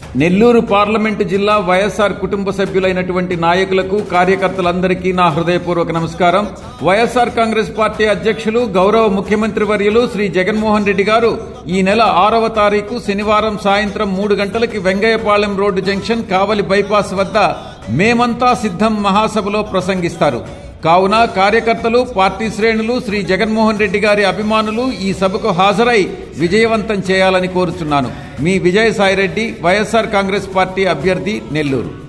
Nellore parliament జిల్లా వైఎస్ఆర్ కుటుంబ సభ్యులైనటువంటి నాయకులకు కార్యకర్తలందరికీ నా హృదయపూర్వక నమస్కారం వైఎస్ఆర్ కాంగ్రెస్ పార్టీ అధ్యక్షులు గౌరవ ముఖ్యమంత్రి వర్యులు శ్రీ జగన్మోహన్ రెడ్డి గారు ఈ నెల ఆరవ తారీఖు శనివారం సాయంత్రం మూడు గంటలకి Vengayyapalem road junction Kavali bypass వద్ద మేమంతా సిద్ధం మహాసభలో ప్రసంగిస్తారు కావున కార్యకర్తలు పార్టీ శ్రేణులు శ్రీ జగన్మోహన్ రెడ్డి గారి అభిమానులు ఈ సభకు హాజరై విజయవంతం చేయాలని కోరుచున్నాను మీ విజయసాయిరెడ్డి వైఎస్ఆర్ కాంగ్రెస్ పార్టీ అభ్యర్థి నెల్లూరు